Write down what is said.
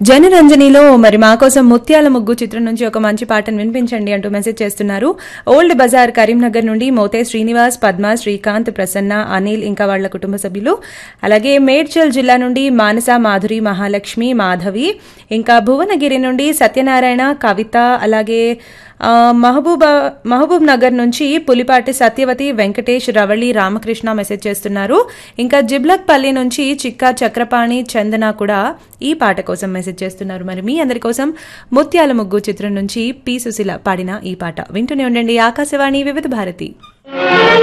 జనరంజనిలో మరి మా కోసం ముత్యాల ముగ్గు చిత్రం నుంచి ఒక మంచి పాటను వినిపించండి అంటూ మెసేజ్ చేస్తున్నారు ఓల్డ్ బజార్ కరీంనగర్ నుండి మోతే శ్రీనివాస్ పద్మ శ్రీకాంత్ ప్రసన్న అనిల్ ఇంకా వాళ్ళ కుటుంబ సభ్యులు అలాగే మేడ్చల్ జిల్లా నుండి మానస మాధురి మహాలక్ష్మి మాధవి ఇంకా భువనగిరి నుండి సత్యనారాయణ కవిత అలాగే ఆ, మహబూబా మహబూబ్ నగర్ నుంచి పులిపాటి సత్యవతి వెంకటేష్ రవళి రామకృష్ణ మెసేజ్ చేస్తున్నారు ఇంకా జిబ్లక్పల్లి నుంచి చిక్కా చక్రపాణి చందన కూడా ఈ పాట కోసం మెసేజ్ చేస్తున్నారు మరి మీ అందరి కోసం ముత్యాల ముగ్గు చిత్రం నుంచి పి సుశీల పాడిన ఈ పాట వింటూనే ఉండండి ఆకాశవాణి వివిధ భారతి